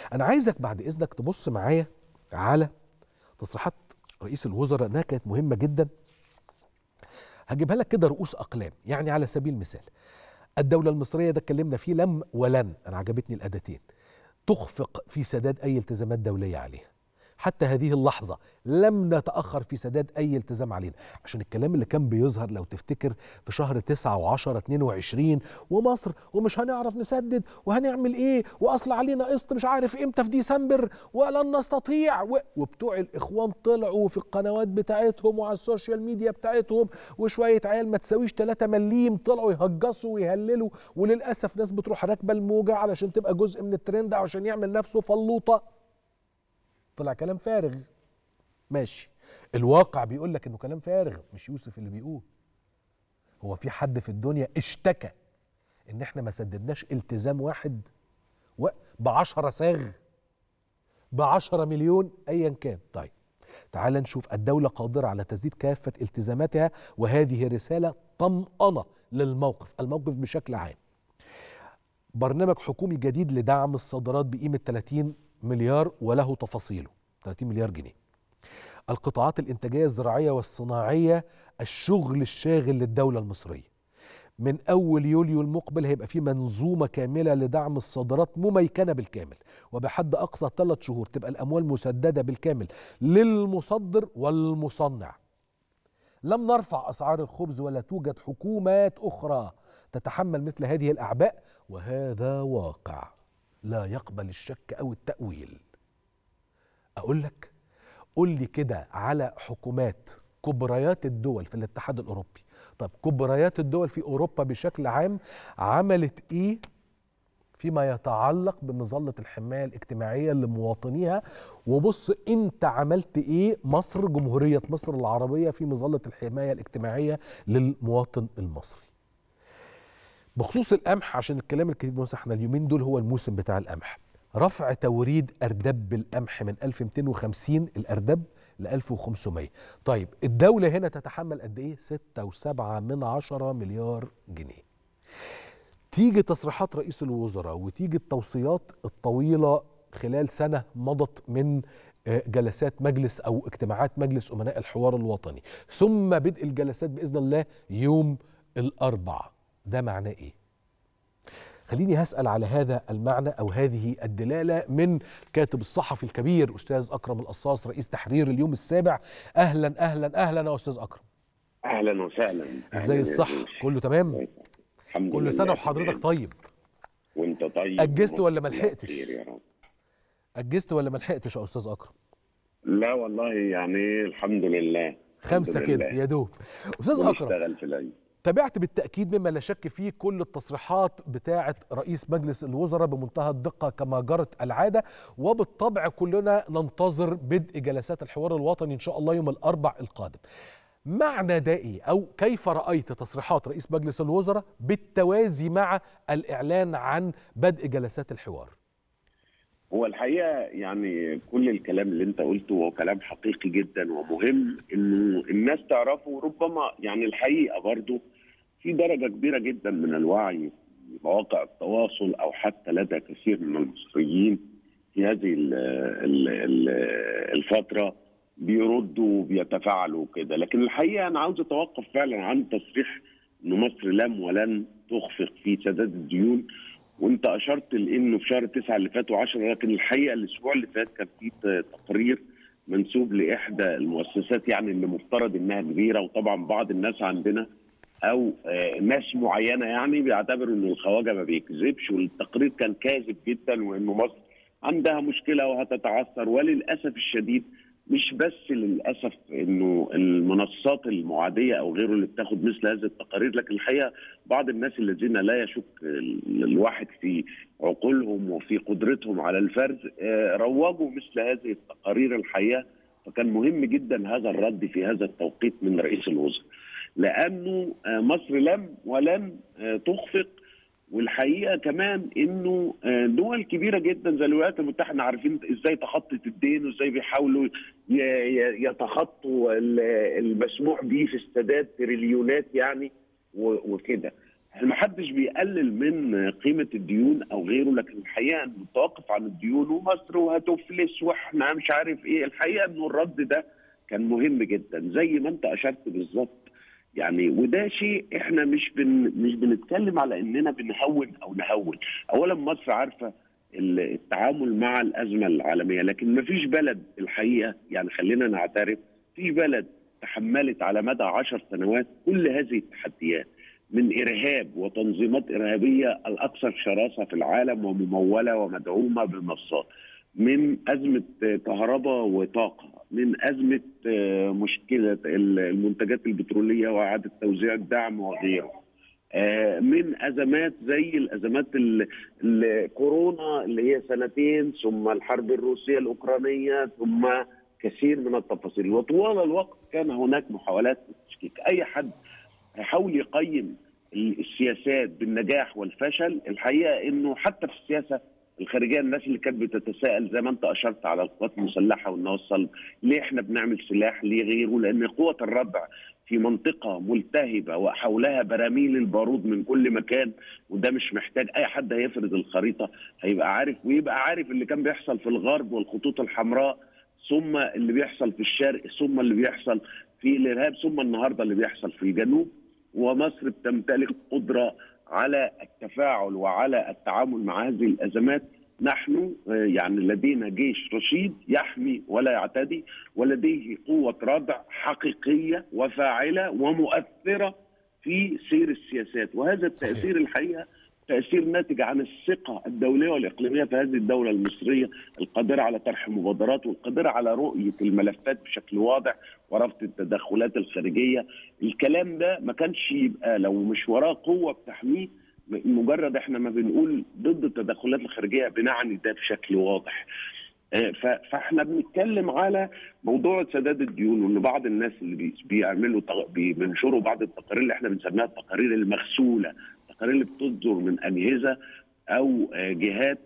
انا عايزك بعد اذنك تبص معايا على تصريحات رئيس الوزراء انها كانت مهمه جدا هجيبها لك كده رؤوس اقلام يعني على سبيل المثال الدوله المصريه ده اتكلمنا فيه لم ولن انا عجبتني الاداتين تخفق في سداد اي التزامات دوليه عليها حتى هذه اللحظة لم نتأخر في سداد أي التزام علينا عشان الكلام اللي كان بيظهر لو تفتكر في شهر 9 و10 22 ومصر ومش هنعرف نسدد وهنعمل إيه وأصل علينا قسط مش عارف إمتى في ديسمبر ولن نستطيع و... وبتوع الإخوان طلعوا في القنوات بتاعتهم وعلى السوشيال ميديا بتاعتهم وشوية عيال ما تساويش 3 مليم طلعوا يهجصوا ويهللوا وللأسف ناس بتروح راكبة الموجة علشان تبقى جزء من الترند عشان يعمل نفسه فلوطة طلع كلام فارغ ماشي الواقع بيقول لك انه كلام فارغ مش يوسف اللي بيقول هو في حد في الدنيا اشتكى ان احنا ما سددناش التزام واحد و... بعشرة ساغ بعشرة مليون ايا كان طيب تعال نشوف الدولة قادرة على تسديد كافة التزاماتها وهذه رسالة طمأنة للموقف الموقف بشكل عام برنامج حكومي جديد لدعم الصادرات بقيمة 30 مليار وله تفاصيله 30 مليار جنيه القطاعات الإنتاجية الزراعية والصناعية الشغل الشاغل للدولة المصرية من أول يوليو المقبل هيبقى في منظومة كاملة لدعم الصادرات مميكنة بالكامل وبحد أقصى ثلاث شهور تبقى الأموال مسددة بالكامل للمصدر والمصنع لم نرفع أسعار الخبز ولا توجد حكومات أخرى تتحمل مثل هذه الأعباء وهذا واقع لا يقبل الشك او التاويل اقول لك قول لي كده على حكومات كبريات الدول في الاتحاد الاوروبي طب كبريات الدول في اوروبا بشكل عام عملت ايه فيما يتعلق بمظله الحمايه الاجتماعيه لمواطنيها وبص انت عملت ايه مصر جمهوريه مصر العربيه في مظله الحمايه الاجتماعيه للمواطن المصري بخصوص القمح عشان الكلام الكتير بص احنا اليومين دول هو الموسم بتاع القمح رفع توريد اردب القمح من 1250 الاردب ل 1500 طيب الدولة هنا تتحمل قد ايه 6.7 من عشرة مليار جنيه تيجي تصريحات رئيس الوزراء وتيجي التوصيات الطويلة خلال سنة مضت من جلسات مجلس او اجتماعات مجلس امناء الحوار الوطني ثم بدء الجلسات باذن الله يوم الاربعاء ده معناه ايه خليني هسأل على هذا المعنى أو هذه الدلالة من الكاتب الصحفي الكبير أستاذ أكرم القصاص رئيس تحرير اليوم السابع أهلا أهلا أهلا يا أستاذ أكرم أهلا وسهلا إزاي الصح كله تمام الحمد كل سنة وحضرتك طيب وانت طيب أجزت ولا ما لحقتش يا رب أجزت ولا ما لحقتش يا أستاذ أكرم لا والله يعني الحمد لله خمسة كده يا دوب أستاذ أكرم اشتغل في العيد تابعت بالتأكيد مما لا شك فيه كل التصريحات بتاعة رئيس مجلس الوزراء بمنتهى الدقة كما جرت العادة وبالطبع كلنا ننتظر بدء جلسات الحوار الوطني إن شاء الله يوم الأربع القادم معنى ده إيه أو كيف رأيت تصريحات رئيس مجلس الوزراء بالتوازي مع الإعلان عن بدء جلسات الحوار هو الحقيقه يعني كل الكلام اللي انت قلته هو كلام حقيقي جدا ومهم انه الناس تعرفه ربما يعني الحقيقه برضه في درجه كبيره جدا من الوعي في مواقع التواصل او حتى لدى كثير من المصريين في هذه ال ال ال الفتره بيردوا وبيتفاعلوا كده لكن الحقيقه انا عاوز اتوقف فعلا عن تصريح ان مصر لم ولن تخفق في سداد الديون وانت اشرت لانه في شهر تسعة اللي فات و10 لكن الحقيقه الاسبوع اللي فات كان في تقرير منسوب لاحدى المؤسسات يعني اللي مفترض انها كبيره وطبعا بعض الناس عندنا او آه ناس معينه يعني بيعتبروا ان الخواجه ما بيكذبش والتقرير كان كاذب جدا وانه مصر عندها مشكله وهتتعثر وللاسف الشديد مش بس للاسف انه المنصات المعاديه او غيره اللي بتاخد مثل هذه التقارير لكن الحقيقه بعض الناس الذين لا يشك الواحد في عقولهم وفي قدرتهم على الفرز روجوا مثل هذه التقارير الحقيقه فكان مهم جدا هذا الرد في هذا التوقيت من رئيس الوزراء لانه مصر لم ولن تخفق والحقيقه كمان انه دول كبيره جدا زي الولايات المتحده عارفين ازاي تخطط الدين وازاي بيحاولوا يتخطوا المسموح به في السداد تريليونات يعني وكده ما حدش بيقلل من قيمه الديون او غيره لكن الحقيقه انه التوقف عن الديون ومصر وهتفلس واحنا مش عارف ايه الحقيقه انه الرد ده كان مهم جدا زي ما انت اشرت بالظبط يعني وده شيء احنا مش بن مش بنتكلم على اننا بنهون او نهون اولا مصر عارفه التعامل مع الازمه العالميه لكن ما فيش بلد الحقيقه يعني خلينا نعترف في بلد تحملت على مدى عشر سنوات كل هذه التحديات من ارهاب وتنظيمات ارهابيه الاكثر شراسه في العالم ومموله ومدعومه بالمنصات من ازمه كهرباء وطاقه من ازمه مشكله المنتجات البتروليه واعاده توزيع الدعم وغيره من ازمات زي الازمات الكورونا اللي هي سنتين ثم الحرب الروسيه الاوكرانيه ثم كثير من التفاصيل وطوال الوقت كان هناك محاولات للتشكيك اي حد هيحاول يقيم السياسات بالنجاح والفشل الحقيقه انه حتى في السياسه الخارجيه الناس اللي كانت بتتساءل زي ما انت اشرت على القوات المسلحه والنواه الصلب ليه احنا بنعمل سلاح ليه غيره لان قوه الردع في منطقه ملتهبه وحولها براميل البارود من كل مكان وده مش محتاج اي حد هيفرد الخريطه هيبقى عارف ويبقى عارف اللي كان بيحصل في الغرب والخطوط الحمراء ثم اللي بيحصل في الشرق ثم اللي بيحصل في الارهاب ثم النهارده اللي بيحصل في الجنوب ومصر بتمتلك قدره على التفاعل وعلى التعامل مع هذه الازمات نحن يعني لدينا جيش رشيد يحمي ولا يعتدي ولديه قوه ردع حقيقيه وفاعله ومؤثره في سير السياسات وهذا التاثير الحقيقه تاثير ناتج عن الثقه الدوليه والاقليميه في هذه الدوله المصريه القادره على طرح مبادرات والقادره على رؤيه الملفات بشكل واضح ورفض التدخلات الخارجيه الكلام ده ما كانش يبقى لو مش وراه قوه بتحميه مجرد احنا ما بنقول ضد التدخلات الخارجيه بنعني ده بشكل واضح فاحنا بنتكلم على موضوع سداد الديون وان بعض الناس اللي بيعملوا بينشروا بعض التقارير اللي احنا بنسميها التقارير المغسوله التقارير اللي بتصدر من اجهزه او جهات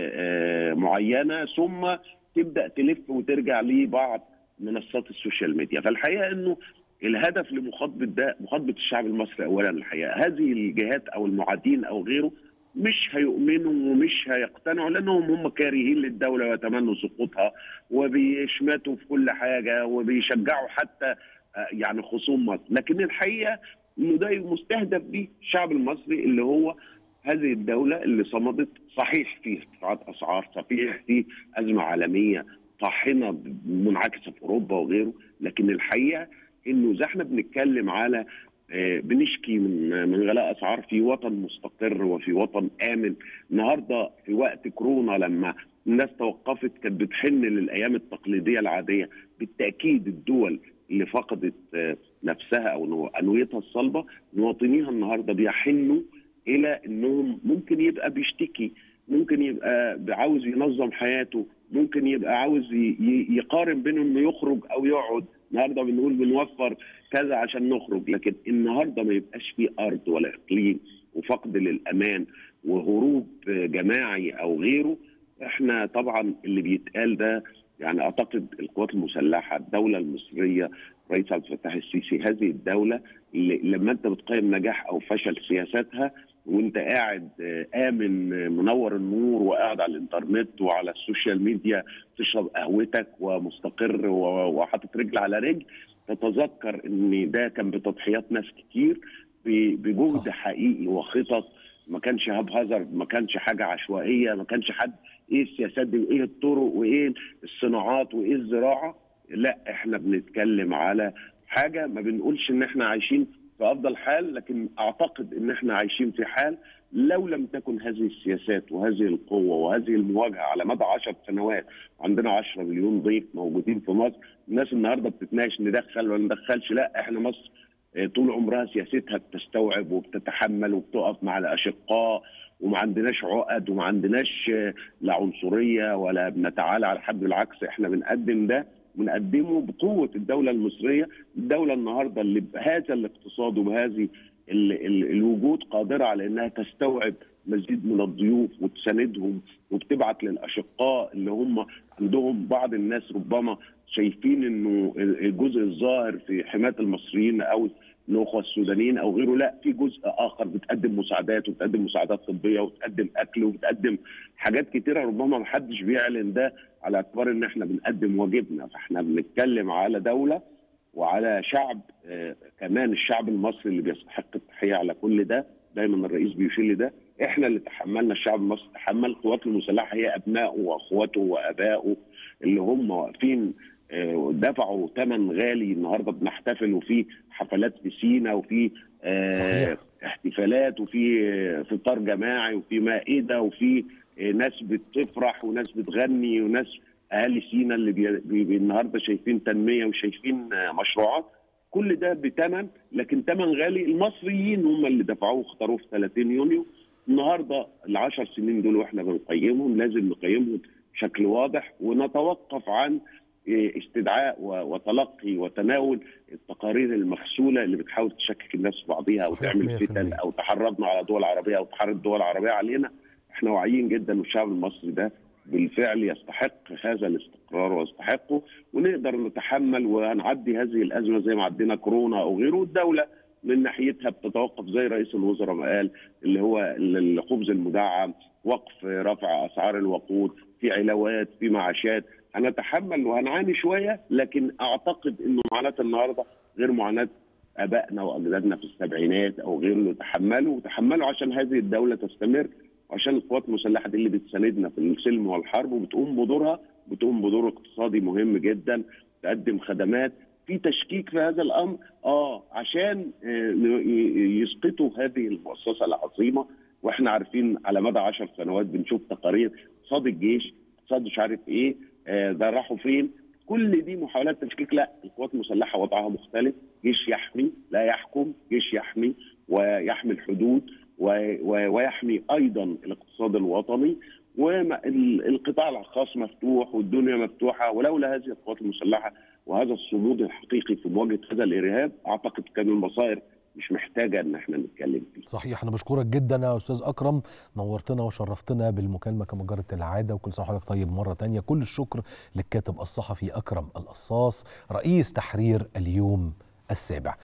معينه ثم تبدا تلف وترجع لبعض منصات السوشيال ميديا فالحقيقه انه الهدف لمخاطبه ده مخاطبه الشعب المصري اولا الحقيقه هذه الجهات او المعادين او غيره مش هيؤمنوا ومش هيقتنعوا لانهم هم كارهين للدوله ويتمنوا سقوطها وبيشمتوا في كل حاجه وبيشجعوا حتى يعني خصوم مصر لكن الحقيقه انه ده مستهدف به الشعب المصري اللي هو هذه الدوله اللي صمدت صحيح في ارتفاعات اسعار صحيح في ازمه عالميه طاحنه منعكسه في اوروبا وغيره لكن الحقيقه انه اذا احنا بنتكلم على بنشكي من من غلاء اسعار في وطن مستقر وفي وطن امن النهارده في وقت كورونا لما الناس توقفت كانت بتحن للايام التقليديه العاديه بالتاكيد الدول اللي فقدت نفسها او انويتها الصلبه مواطنيها النهارده بيحنوا الى انهم ممكن يبقى بيشتكي ممكن يبقى عاوز ينظم حياته ممكن يبقى عاوز يقارن بين انه يخرج او يقعد النهارده بنقول بنوفر كذا عشان نخرج لكن النهارده ما يبقاش في ارض ولا اقليم وفقد للامان وهروب جماعي او غيره احنا طبعا اللي بيتقال ده يعني اعتقد القوات المسلحه الدوله المصريه رئيس عبد الفتاح السيسي هذه الدوله اللي لما انت بتقيم نجاح او فشل سياساتها وانت قاعد امن منور النور وقاعد على الانترنت وعلى السوشيال ميديا تشرب قهوتك ومستقر وحاطط رجل على رجل تتذكر ان ده كان بتضحيات ناس كتير بجهد حقيقي وخطط ما كانش هاب هازارد ما كانش حاجه عشوائيه ما كانش حد ايه السياسات دي وايه الطرق وايه الصناعات وايه الزراعه لا احنا بنتكلم على حاجه ما بنقولش ان احنا عايشين في افضل حال لكن اعتقد ان احنا عايشين في حال لو لم تكن هذه السياسات وهذه القوه وهذه المواجهه على مدى 10 سنوات عندنا 10 مليون ضيف موجودين في مصر الناس النهارده بتتناقش ندخل ولا ندخلش لا احنا مصر طول عمرها سياستها بتستوعب وبتتحمل وبتقف مع الاشقاء وما عندناش عقد وما عندناش لا عنصريه ولا بنتعالى على حد بالعكس احنا بنقدم ده بنقدمه بقوه الدوله المصريه، الدوله النهارده اللي بهذا الاقتصاد وبهذه ال ال الوجود قادره على انها تستوعب مزيد من الضيوف وتساندهم وبتبعت للاشقاء اللي هم عندهم بعض الناس ربما شايفين انه الجزء الظاهر في حمايه المصريين او الاخوه السودانيين او غيره لا في جزء اخر بتقدم مساعدات وبتقدم مساعدات طبيه وبتقدم اكل وبتقدم حاجات كتيره ربما ما حدش بيعلن ده على اعتبار ان احنا بنقدم واجبنا فاحنا بنتكلم على دوله وعلى شعب آه كمان الشعب المصري اللي بيستحق التحيه على كل ده دايما الرئيس بيشير لده احنا اللي تحملنا الشعب المصري تحمل القوات المسلحه هي ابنائه واخواته وابائه اللي هم واقفين دفعوا ثمن غالي النهارده بنحتفل وفي حفلات في سينا وفي صحيح. احتفالات وفي فطار جماعي وفي مائده وفي ناس بتفرح وناس بتغني وناس اهالي سينا اللي بي بي النهارده شايفين تنميه وشايفين مشروعات كل ده بثمن لكن ثمن غالي المصريين هم اللي دفعوه واختاروه في 30 يونيو النهارده العشر سنين دول واحنا بنقيمهم لازم نقيمهم بشكل واضح ونتوقف عن استدعاء وتلقي وتناول التقارير المغسوله اللي بتحاول تشكك الناس في بعضها او تعمل فتن او تحرضنا على دول عربيه او تحرض الدول العربيه علينا احنا واعيين جدا والشعب المصري ده بالفعل يستحق هذا الاستقرار ويستحقه ونقدر نتحمل ونعدي هذه الازمه زي ما عدينا كورونا او غيره والدوله من ناحيتها بتتوقف زي رئيس الوزراء ما قال اللي هو الخبز المدعم وقف رفع اسعار الوقود في علاوات في معاشات هنتحمل وهنعاني شويه لكن اعتقد انه معاناه النهارده غير معاناه ابائنا واجدادنا في السبعينات او غيره اللي تحملوا وتحملوا عشان هذه الدوله تستمر وعشان القوات المسلحه دي اللي بتساندنا في السلم والحرب وبتقوم بدورها بتقوم بدور اقتصادي مهم جدا تقدم خدمات في تشكيك في هذا الامر اه عشان يسقطوا هذه المؤسسه العظيمه واحنا عارفين على مدى عشر سنوات بنشوف تقارير اقتصاد الجيش اقتصاد مش عارف ايه آه ده راحوا فين كل دي محاولات تشكيك لا القوات المسلحه وضعها مختلف جيش يحمي لا يحكم جيش يحمي ويحمي الحدود ويحمي ايضا الاقتصاد الوطني والقطاع الخاص مفتوح والدنيا مفتوحه ولولا هذه القوات المسلحه وهذا الصمود الحقيقي في مواجهه هذا الارهاب اعتقد كان المصائر مش محتاجه ان احنا نتكلم فيه. صحيح انا بشكرك جدا يا استاذ اكرم نورتنا وشرفتنا بالمكالمه كما جرت العاده وكل سنه وحضرتك طيب مره تانية كل الشكر للكاتب الصحفي اكرم القصاص رئيس تحرير اليوم السابع